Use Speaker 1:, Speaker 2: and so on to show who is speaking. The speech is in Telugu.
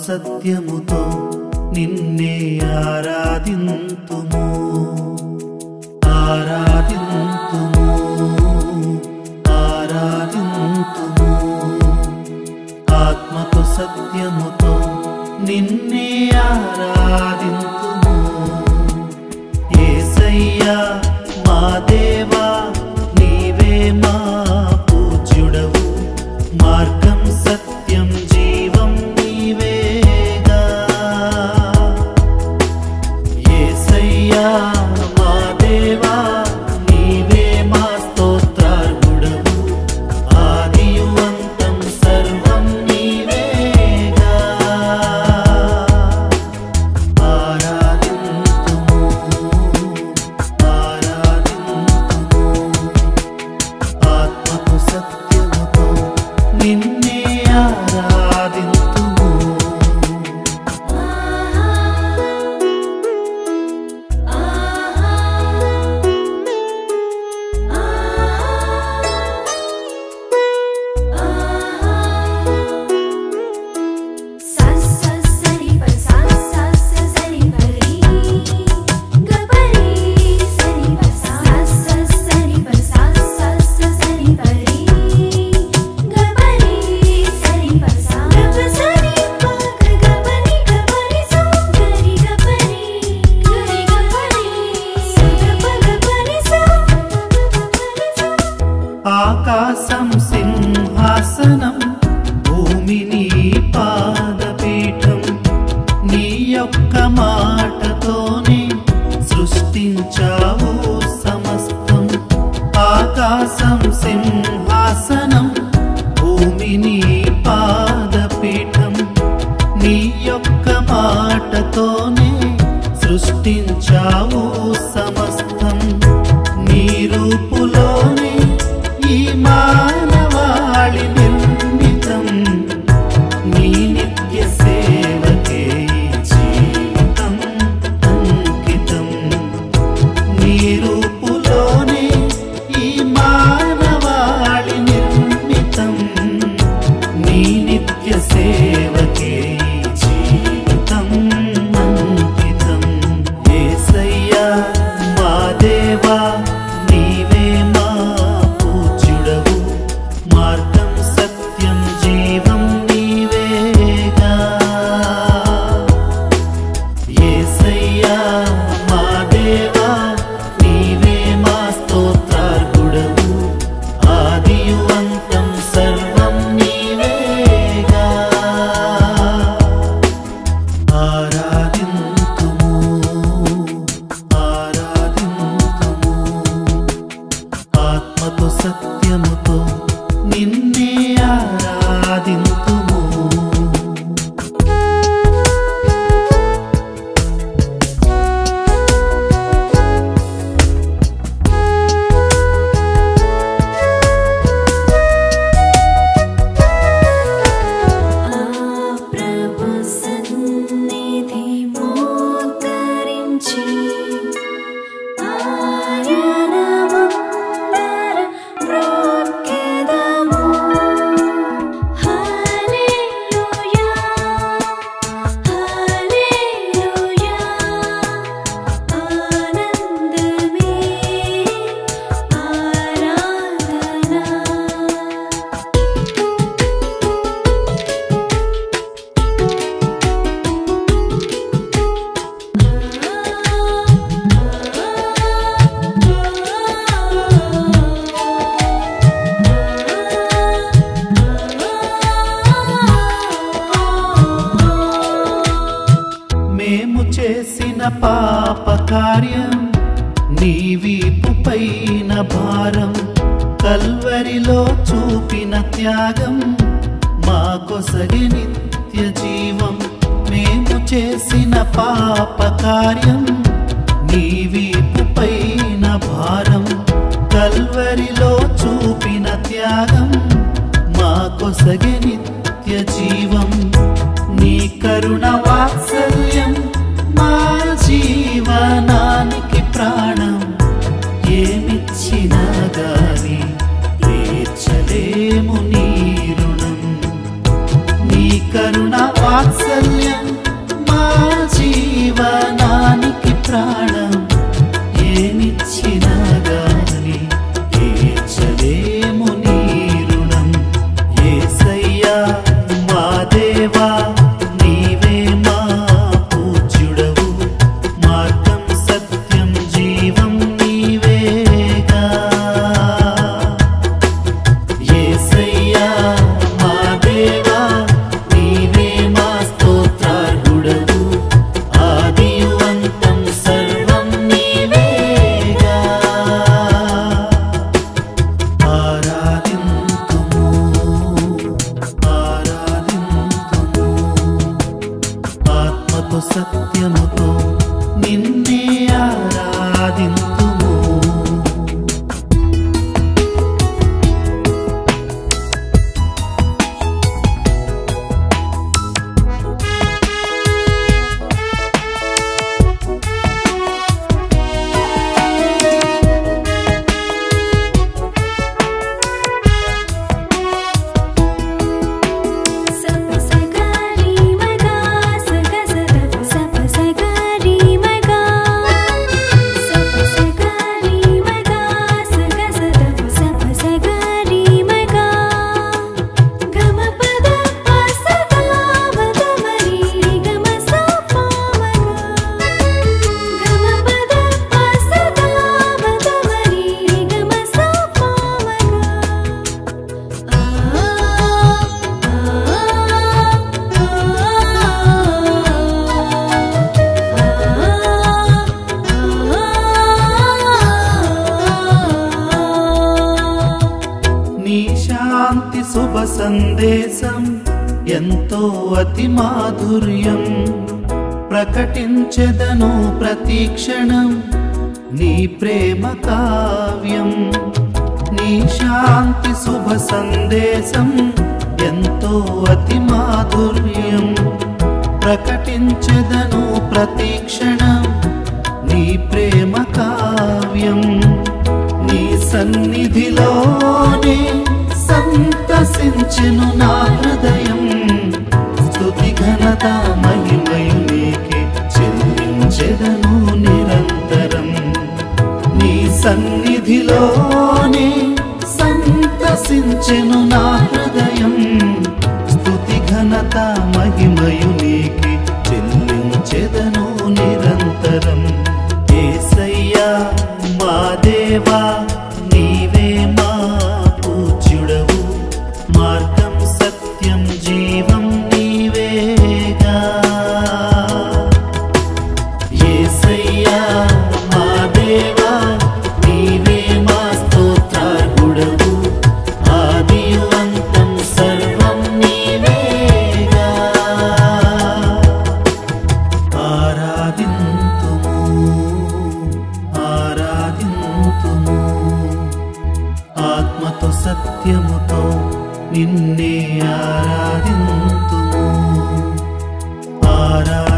Speaker 1: సత్యముతో నిన్నే ఆరాధింతుము ఆరాధింతుము ఆరాధింతుము ఆత్మతో సత్యముతో నిన్నే ఆరాధింతుము ఏసయ్యా మా దేవా నీవే మా పూజ్యుడవు మార్గం సత్యం జీవం నీవేగా ఏసయ్యా మా దేవా నీవే మా స్తోత్రార్హుడవు ఆదియు అంతం సర్వం నీవేగా ఆరాధింతుము ఆరాధింతుము ఆత్మకు సత్యముతో నిన్నే ఆరాధింతుము ఆకాశం సింహాసనం భూమిని పాదపీఠం నీ యొక్క మాటతోనే సృష్టించావు సమస్తం ఆకాశం సింహాసనం భూమిని పాదపీఠం నీ యొక్క మాటతోనే సృష్టించావు సమస్తం నీ రూపులోనే ఈ మానవాళి నిర్మితం నీ నిత్య సేవకే ఈ జీవితం అంకితం నీ రూపులోనే ఈ మానవాళి నిర్మితం నీ నిత్య సేవకే ఈ జీవితం అంకితం యేసయ్యా మా దేవా నీవే మా పూజ్యుడవు మార్గం సత్యం జీవం నీవేగా యేసయ్యా మా దేవా నీవే మా స్తోత్రార్హుడవు ఆదియు అంతం సర్వం నీవేగా ఆరాధింతుము ఆరాధింతుము ఆత్మతో సత్యముతో నిన్నే ఆరాధింతుము
Speaker 2: ప్రభు సన్నిధి మోకరించి ఆయన ముందర బ్రొక్కెదము. హల్లెలూయా, హల్లెలూయా, ఆనందమే ఆరాధన
Speaker 1: మేము చేసిన పాప కార్యం నీ వీపు పైన భారం కల్వరిలో చూపిన త్యాగం మా కొసగి నిత్య జీవం మేము చేసిన పాప కార్యం నీ వీపు పైన భారం కల్వరిలో చూపిన త్యాగం మా కొసగి నిత్య జీవం నీ కరుణ వాత్సల్యం మా జీవనానికి ప్రాణం ఏమిచ్చినా గాని తీర్చలేము నీ రుణం నీ కరుణ వాత్సల్యం సందేశం ఎంతో అతి మాధుర్యం ప్రకటించెదను ప్రతీక్షణం నీ ప్రేమ కావ్యం నీ శాంతి శుభ సందేశం ఎంతో అతి మాధుర్యం ప్రకటించెదను ప్రతీక్షణం నీ ప్రేమ కావ్యం నీ సన్నిధిలోనే సంతసించెను నా హృదయం స్తుతి ఘనత మహిమయు నీకే చెల్లించెదను నిరంతరం నీ సన్నిధిలోనే సంతసించెను నా హృదయం స్తుతి ఘనత మహిమయు నీకే చెల్లించెదను నిరంతరం ఏసయ్యా మా దేవా నీవే మా పూజ్యుడవు మార్గం సత్యం జీవం నీవేగా యేసయ్యా మా దేవా నీవే మా స్తోత్రార్హుడవు ఆదియు అంతం సర్వం నీవేగా ఆరాధింతుము ఆరాధింతుము ఆత్మతో సత్యముతో నిన్నే ఆరాధింతుము ఆరాధింతుము